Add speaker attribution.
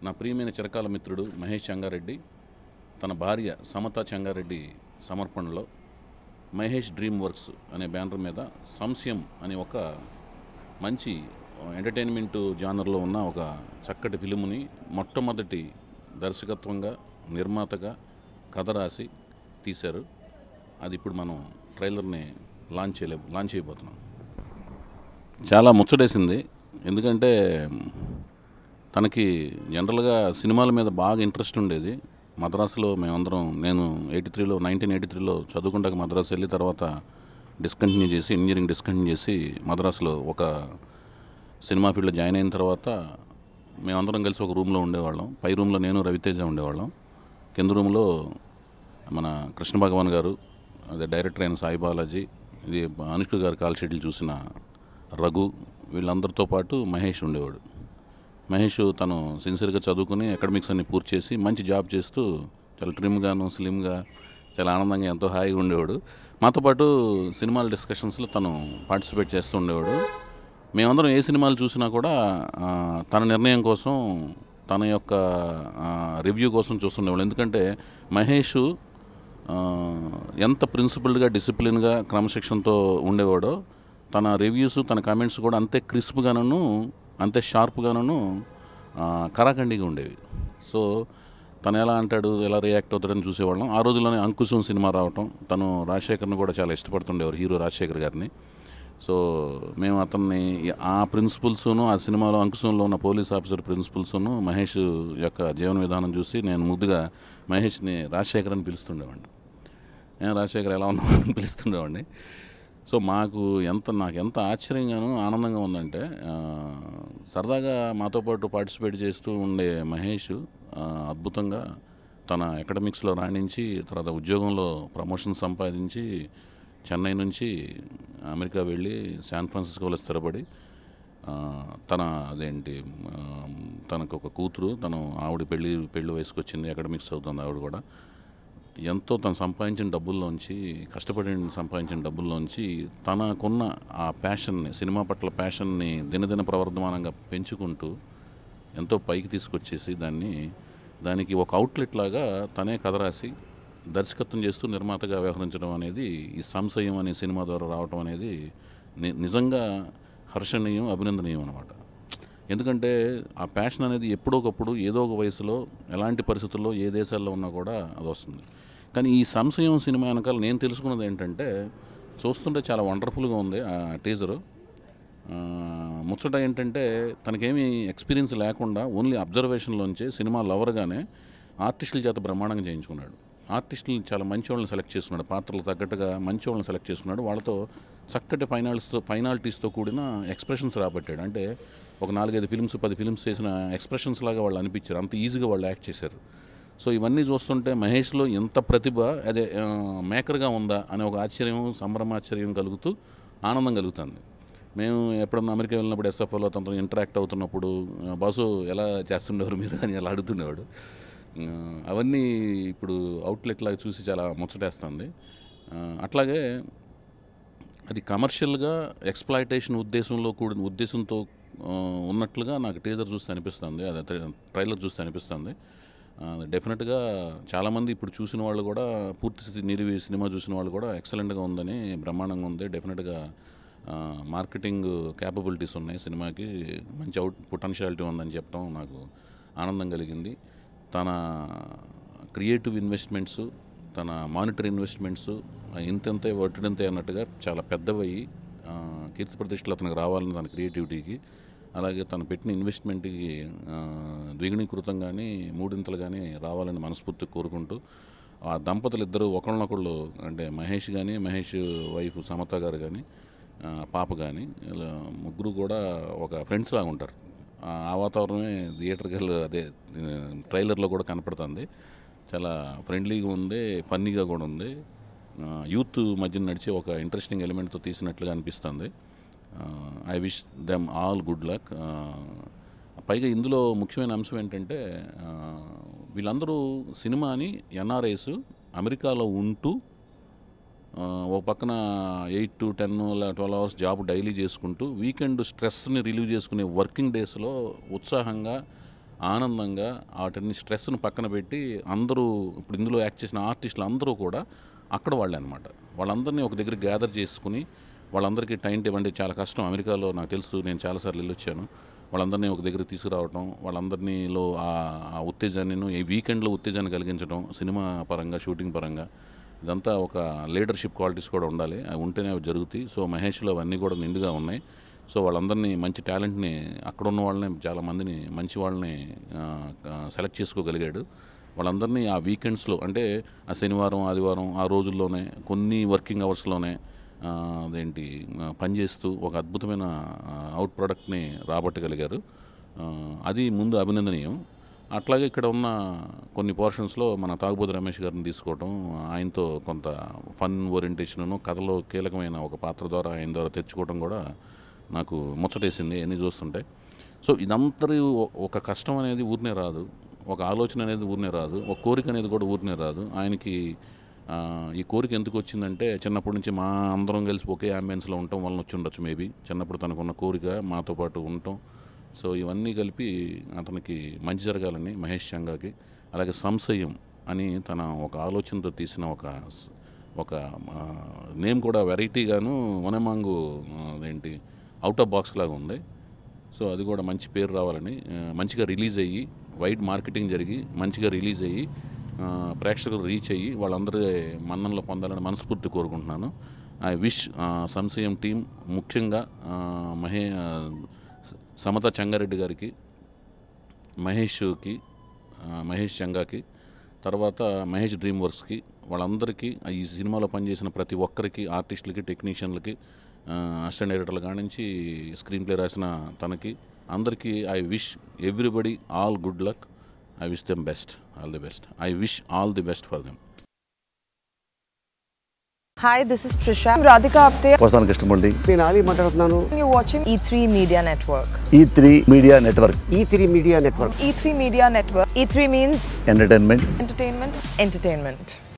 Speaker 1: నా ప్రియమైన చిరకాల మిత్రుడు మహేష్ చంగారెడ్డి తన భార్య సమత చంగారెడ్డి సమర్పణలో మహేష్ డ్రీమ్ వర్క్స్ అనే బ్యానర్ మీద సంశయం అనే ఒక మంచి ఎంటర్టైన్మెంట్ జానర్లో ఉన్న ఒక చక్కటి ఫిలిముని మొట్టమొదటి దర్శకత్వంగా నిర్మాతగా కథ రాసి తీశారు అది ఇప్పుడు మనం ట్రైలర్ని లాంచ్ చేయలే లాంచ్ చేయబోతున్నాం చాలా ముచ్చటేసింది ఎందుకంటే తనకి జనరల్గా సినిమాల మీద బాగా ఇంట్రెస్ట్ ఉండేది మద్రాసులో మేమందరం నేను ఎయిటీ త్రీలో నైన్టీన్ ఎయిటీ త్రీలో చదువుకుంటాక మద్రాసు వెళ్ళి తర్వాత డిస్కంటిన్యూ చేసి ఇంజనీరింగ్ డిస్కంటిన్యూ చేసి మద్రాసులో ఒక సినిమా ఫీల్డ్లో జాయిన్ అయిన తర్వాత మేమందరం కలిసి ఒక రూమ్లో ఉండేవాళ్ళం పై రూమ్లో నేను రవితేజ ఉండేవాళ్ళం కింద రూమ్లో మన కృష్ణ భగవాన్ గారు అదే డైరెక్టర్ అయిన సాయి బాలాజీ ఇది అనుష్క గారు కాల్ షెడ్యూల్ చూసిన రఘు వీళ్ళందరితో పాటు మహేష్ ఉండేవాడు మహేష్ తను సిన్సియర్గా చదువుకుని అకాడమిక్స్ అన్ని పూర్తి చేసి మంచి జాబ్ చేస్తూ చాలా ట్రిమ్గాను స్లిమ్గా చాలా ఆనందంగా ఎంతో హాయిగా ఉండేవాడు మాతో పాటు సినిమాల డిస్కషన్స్లో తను పార్టిసిపేట్ చేస్తూ ఉండేవాడు మేమందరం ఏ సినిమాలు చూసినా కూడా ఆ, తన నిర్ణయం కోసం తన యొక్క రివ్యూ కోసం చూస్తుండేవాళ్ళు ఎందుకంటే మహేష్ ఆ, ఎంత ప్రిన్సిపల్డ్గా డిసిప్లిన్గా క్రమశిక్షణతో ఉండేవాడో తన రివ్యూస్ తన కామెంట్స్ కూడా అంతే క్రిస్ప్గాను అంతే షార్ప్గాను కరాఖండిగా ఉండేవి సో తను ఎలా అంటాడు ఎలా రియాక్ట్ అవుతాడని చూసేవాళ్ళం ఆ రోజుల్లోనే అంకుశం సినిమా రావటం తను రాజశేఖర్ని కూడా చాలా ఇష్టపడుతుండేవారు హీరో రాజశేఖర్ గారిని సో మేము అతన్ని ఆ ప్రిన్సిపల్స్ను ఆ సినిమాలో అంకుశంలో ఉన్న పోలీస్ ఆఫీసర్ ప్రిన్సిపల్స్ను మహేష్ యొక్క జీవన విధానం చూసి నేను ముద్దుగా మహేష్ని రాజశేఖర్ అని పిలుస్తుండేవాడిని ఏం రాజశేఖర్ ఎలా ఉన్నావు అని పిలుస్తుండేవాడిని సో మాకు ఎంత నాకు ఎంత ఆశ్చర్యంగాను ఆనందంగా ఉందంటే ఆ, సరదాగా మాతో పాటు పార్టిసిపేట్ చేస్తూ ఉండే మహేష్ ఆ, అద్భుతంగా తన అకాడమిక్స్లో రాణించి తర్వాత ఉద్యోగంలో ప్రమోషన్ సంపాదించి చెన్నై నుంచి అమెరికా వెళ్ళి శాన్ ఫ్రాన్సిస్కోలో స్థిరపడి ఆ, తన అదేంటి ఆ, తనకు ఒక కూతురు తను ఆవిడ పెళ్ళి పెళ్ళి వయసుకు వచ్చింది అకాడమిక్స్ చదువుతుంది ఆవిడ కూడా ఎంతో తను సంపాదించిన డబ్బుల్లోంచి కష్టపడి సంపాదించిన డబ్బుల్లోంచి తనకున్న ఆ ప్యాషన్ని సినిమా పట్ల ప్యాషన్ని దినదిన ప్రవర్ధమానంగా పెంచుకుంటూ ఎంతో పైకి తీసుకొచ్చేసి దాన్ని దానికి ఒక అవుట్లెట్ లాగా తనే కథ రాసి దర్శకత్వం చేస్తూ నిర్మాతగా వ్యవహరించడం అనేది ఈ సంశయం అనే సినిమా ద్వారా రావటం అనేది ని- నిజంగా హర్షణీయం అభినందనీయం అనమాట ఎందుకంటే ఆ ప్యాషన్ అనేది ఎప్పుడోకప్పుడు ఏదో ఒక వయసులో ఎలాంటి పరిస్థితుల్లో ఏ దేశాల్లో ఉన్నా కూడా అది వస్తుంది కానీ ఈ సంశయం సినిమా వెనకాల నేను తెలుసుకున్నది ఏంటంటే చూస్తుంటే చాలా వండర్ఫుల్గా ఉంది ఆ టీజరు ఆ, ముచ్చట ఏంటంటే తనకేమీ ఎక్స్పీరియన్స్ లేకుండా ఓన్లీ అబ్జర్వేషన్లోంచే సినిమా లవర్గానే ఆర్టిస్టుల చేత బ్రహ్మాండంగా చేయించుకున్నాడు ఆర్టిస్టులు చాలా మంచి వాళ్ళని సెలెక్ట్ చేసుకున్నాడు పాత్రలు తగ్గట్టుగా మంచి వాళ్ళని సెలెక్ట్ చేసుకున్నాడు వాళ్ళతో చక్కటి ఫైనాల్స్తో ఫైనాలిటీస్తో కూడిన ఎక్స్ప్రెషన్స్ రాబట్టాడు అంటే ఒక నాలుగైదు ఫిల్మ్స్ పది ఫిల్మ్స్ చేసిన ఎక్స్ప్రెషన్స్ లాగా వాళ్ళు అనిపించారు అంత ఈజీగా వాళ్ళు యాక్ట్ చేశారు సో ఇవన్నీ చూస్తుంటే మహేష్లో ఎంత ప్రతిభ అదే ఆ, మేకర్గా ఉందా అనే ఒక ఆశ్చర్యం సంభ్రమాశ్చర్యం కలుగుతూ ఆనందం కలుగుతుంది మేము ఎప్పుడన్నా అమెరికా వెళ్ళినప్పుడు ఎస్ఎఫ్ఓలో తనతో ఇంటరాక్ట్ అవుతున్నప్పుడు "ఆ, బాసు ఎలా చేస్తుండేవారు మీరు అని అలా అడుగుతుండేవాడు ఆ, అవన్నీ ఇప్పుడు అవుట్లెట్ లాగా చూసి చాలా ముచ్చటేస్తుంది ఆ, అట్లాగే అది కమర్షియల్గా ఎక్స్ప్లాయిటేషన్ ఉద్దేశంలో కూడిన ఉద్దేశంతో ఆ, ఉన్నట్లుగా నాకు టీజర్ చూస్తే అనిపిస్తుంది అది ట్రైలర్ చూస్తే అనిపిస్తుంది ఆ, డెఫినెట్గా చాలామంది ఇప్పుడు చూసిన వాళ్ళు కూడా పూర్తి స్థితి నిరివి సినిమా చూసిన వాళ్ళు కూడా ఎక్సలెంట్గా ఉందని బ్రహ్మాండంగా ఉంది డెఫినెట్గా ఆ, మార్కెటింగ్ క్యాపబిలిటీస్ ఉన్నాయి సినిమాకి మంచి అవుట్ పొటెన్షియాలిటీ ఉందని చెప్పడం నాకు ఆనందం కలిగింది తన క్రియేటివ్ ఇన్వెస్ట్మెంట్స్ తన మానిటరీ ఇన్వెస్ట్మెంట్స్ ఇంతంతే వడ్డంతే అన్నట్టుగా చాలా పెద్దవయ్యి ఆ, కీర్తి ప్రతిష్టలు అతనికి రావాలని తన క్రియేటివిటీకి అలాగే తను పెట్టిన ఇన్వెస్ట్మెంట్కి ఆ, ద్విగుణీకృతం కానీ మూడింతలు కానీ రావాలని మనస్ఫూర్తి కోరుకుంటూ ఆ దంపతులు ఇద్దరు ఒకళ్ళనొకళ్ళు అంటే మహేష్ కానీ మహేష్ వైఫ్ సమత గారు కానీ ఆ, పాప కానీ ఇలా ముగ్గురు కూడా ఒక ఫ్రెండ్స్ లాగా ఉంటారు ఆ ఆ వాతావరణమే థియేటర్కి వెళ్ళి అదే ట్రైలర్లో కూడా కనపడుతుంది చాలా ఫ్రెండ్లీగా ఉంది ఫన్నీగా కూడా ఉంది ఆ, యూత్ మధ్య నడిచే ఒక ఇంట్రెస్టింగ్ ఎలిమెంట్తో తీసినట్లుగా అనిపిస్తుంది I wish them all good luck పైగా ఇందులో ముఖ్యమైన అంశం ఏంటంటే ఆ, వీళ్ళందరూ సినిమాని ఎన్ఆర్ఐస్ అమెరికాలో ఉంటూ ఆ, ఒక పక్కన eight to ten twelve hours job daily చేసుకుంటూ వీకెండ్ స్ట్రెస్ని రిలీవ్ చేసుకునే వర్కింగ్ డేస్లో ఉత్సాహంగా ఆనందంగా వాటిని స్ట్రెస్ను పక్కన పెట్టి అందరూ ఇప్పుడు ఇందులో యాక్ట్ చేసిన ఆర్టిస్టులు అందరూ కూడా అక్కడ వాళ్ళే అనమాట వాళ్ళందరినీ ఒక దగ్గర గ్యాదర్ చేసుకుని వాళ్ళందరికీ టైం టేబుల్ అంటే చాలా కష్టం అమెరికాలో నాకు తెలుసు నేను చాలాసార్లు వెళ్ళొచ్చాను వాళ్ళందరినీ ఒక దగ్గర తీసుకురావటం వాళ్ళందరినీలో ఆ ఆ ఉత్తేజాన్ని ఈ వీకెండ్లో ఉత్తేజాన్ని కలిగించడం సినిమా పరంగా షూటింగ్ పరంగా ఇదంతా ఒక లీడర్షిప్ క్వాలిటీస్ కూడా ఉండాలి అవి ఉంటేనే అవి జరుగుతాయి సో మహేష్లో అవన్నీ కూడా నిండుగా ఉన్నాయి సో వాళ్ళందరినీ మంచి టాలెంట్ని అక్కడ ఉన్న వాళ్ళని చాలా మందిని మంచి వాళ్ళని సెలెక్ట్ చేసుకోగలిగాడు వాళ్ళందరినీ ఆ వీకెండ్స్లో అంటే ఆ శనివారం ఆదివారం ఆ రోజుల్లోనే కొన్ని వర్కింగ్ అవర్స్లోనే ఆ, అదేంటి ఆ, పనిచేస్తూ ఒక అద్భుతమైన అవుట్ ప్రోడక్ట్ని రాబట్టగలిగారు ఆ, అది ముందు అభినందనీయం అట్లాగే ఇక్కడ ఉన్న కొన్ని పోర్షన్స్లో మన తాగుబోతు రమేష్ గారిని తీసుకోవటం ఆయనతో కొంత ఫన్ ఓరియంటేషన్ను కథలో కీలకమైన ఒక పాత్ర ద్వారా ఆయన ద్వారా తెచ్చుకోవడం కూడా నాకు ముచ్చటేసింది ఎన్ని చూస్తుంటే సో ఇదంతరి ఒక కష్టం అనేది ఊరినే రాదు ఒక ఆలోచన అనేది ఊరినే రాదు ఒక కోరిక అనేది కూడా ఊరినే రాదు ఆయనకి ఆ, ఈ కోరిక ఎందుకు వచ్చిందంటే చిన్నప్పటి నుంచి మా అందరం కలిసి ఒకే అంబియన్స్లో ఉండటం వలన వచ్చి ఉండొచ్చు మేబీ చిన్నప్పుడు తనకున్న కోరిక మాతో పాటు ఉండటం సో ఇవన్నీ కలిపి అతనికి మంచి జరగాలని మహేష్ చంగాకి అలాగే సంశయం అని తన ఒక ఆలోచనతో తీసిన ఒక స్- ఒక నేమ్ కూడా వెరైటీగాను వనమాంగు ఆ, అదేంటి అవుట్ ఆఫ్ బాక్స్ లాగా ఉంది సో అది కూడా మంచి పేరు రావాలని ఆ, మంచిగా రిలీజ్ అయ్యి వైడ్ మార్కెటింగ్ జరిగి మంచిగా రిలీజ్ అయ్యి ఆ, ప్రేక్షకులు రీచ్ అయ్యి వాళ్ళందరి మన్ననలో పొందాలని మనస్ఫూర్తి కోరుకుంటున్నాను ఐ విష్ సంశయం టీం ముఖ్యంగా ఆ, మహే ఆ, సమత చంగారెడ్డి గారికి మహేష్కి ఆ, మహేష్ చంగాకి తర్వాత మహేష్ డ్రీమ్ వర్క్స్కి వాళ్ళందరికీ ఈ సినిమాలో పనిచేసిన ప్రతి ఒక్కరికి ఆర్టిస్టులకి టెక్నీషియన్లకి అసిస్టెంట్ డైరెక్టర్ల కాడి నుంచి స్క్రీన్ ప్లే రాసిన తనకి అందరికీ I wish everybody all good luck I wish them best all the best I wish all the best for them
Speaker 2: Hi, this is Trisha. I'm Radhika Apte.
Speaker 3: వస్తాను కృష్ణమూర్తి
Speaker 4: నేను ఆలీ మాట్లాడుతున్నాను
Speaker 2: You're watching E3 Media Network.
Speaker 3: E three Media Network
Speaker 4: E three Media Network
Speaker 2: E3 Media Network. E3 means
Speaker 3: entertainment
Speaker 2: entertainment, entertainment.